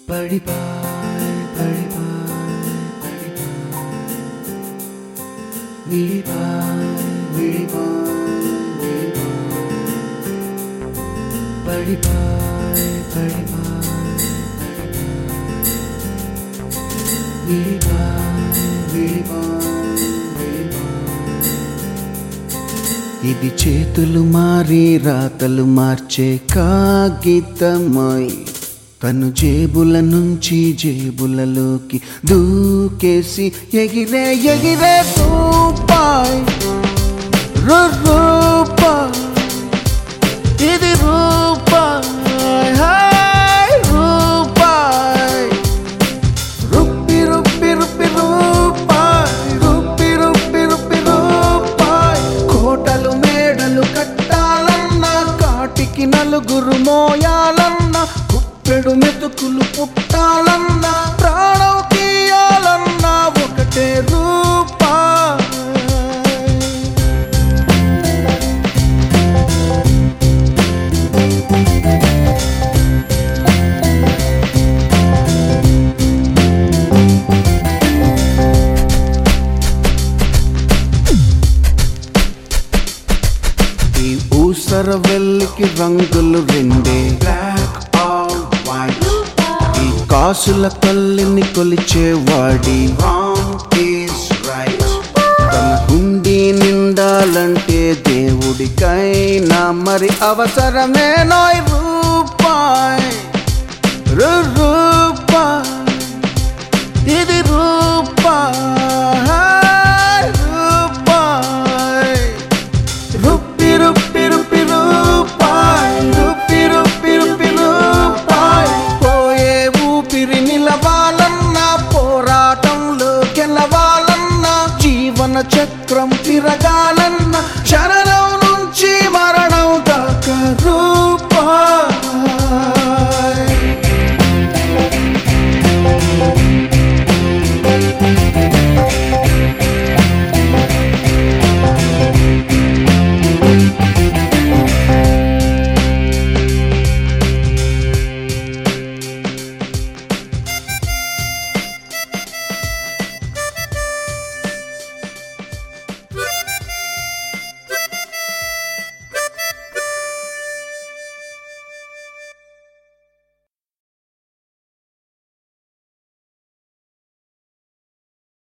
పడిపాయ్ పడిపాయ్ పడిపాయ్ విడిపాయ్ విడిపాయ్ విడిపాయ్ పడిపాయ్ పడిపాయ్ విడిపాయ్ విడిపాయ్ విడిపాయ్ ఇది చేతులు మారి రాతలు మార్చే కాగితమై తను జేబుల నుంచి జేబులలోకి దూకేసి ఎగిరే ఎగిరే రూపాయ్ రు- రూపాయ్ ఇది రూపాయ్ హాయ్ రూపాయ్ రుప్పి రుప్పి రుప్పి రూపాయ్ రుప్పి రుప్పి రుప్పి రూపాయ్ కోటలు మేడలు కట్టాలన్నా కాటికి నలుగురు మోయాలన్నా కుప్పెడు మెతుకులు పుట్టాలన్నా ప్రాణం తీయాలన్నా ఒకటే రూపాయ్ ఈ ఊసర వెల్లికి రంగులు రెండే బ్లాక్ ఆర్ వైట్ ఈ కాసుల కళ్ళని కొలిచేవాడి రాంగ్ ఈస్ రైట్ తన హుండీ నిండాలంటే దేవుడికైనా మరి అవసరమే నోయ్ రూపాయ్ రు- రూపాయ్ ఇది రూపాయ్ రూపాయ్ రుప్పి రుప్పి రుప్పి రూపాయ్ రుప్పి రుప్పి రుప్పి రూపాయ్ పోయే ఊపిరి నిలవాలన్నా పోరాటంలో గెలవాలన్నా జీవన చక్రం తిరగాలన్నా క్షణ